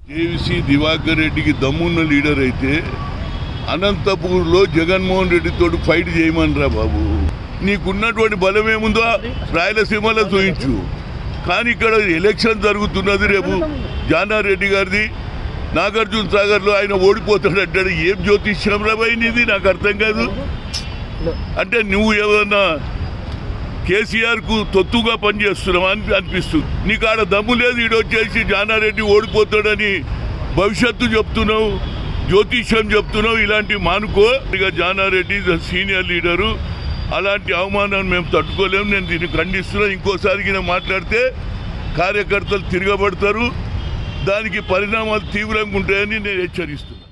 KVC Diwakar రెడ్డికి దమ్మున్న leader అయితే అనంతపూర్లో జగన్మోహన్ రెడ్డితో ఫైట్ చేయమనరా బాబు నీకున్నటువంటి బలం ఏముందో రాయలసీమలో చూయించు కానీ ఇక్కడ ఎలక్షన్ జరుగుతున్నది రేపు జానారెడ్డి గారిది నాగార్జున సాగర్లో ఆయన ఓడిపోతాడు అంటాడు ఏం జ్యోతిష్యం రాబోయింది నాకు అర్థం కాదు అంటే నువ్వు ఏమన్నా కేసీఆర్ కు తొత్తుగా పనిచేస్తున్నావు అని అనిపిస్తుంది నీకు ఆడ దమ్ము లేదు ఈడు వచ్చేసి జానారెడ్డి ఓడిపోతాడని భవిష్యత్తు చెప్తున్నావు జ్యోతిష్యం చెప్తున్నావు ఇలాంటి మానుకో ఇక జానారెడ్డి ద సీనియర్ లీడరు అలాంటి అవమానాన్ని మేము తట్టుకోలేము నేను దీన్ని ఖండిస్తున్నా ఇంకోసారి గిన మాట్లాడితే కార్యకర్తలు తిరగబడతారు దానికి పరిణామాలు తీవ్రంగా ఉంటాయని నేను హెచ్చరిస్తున్నాను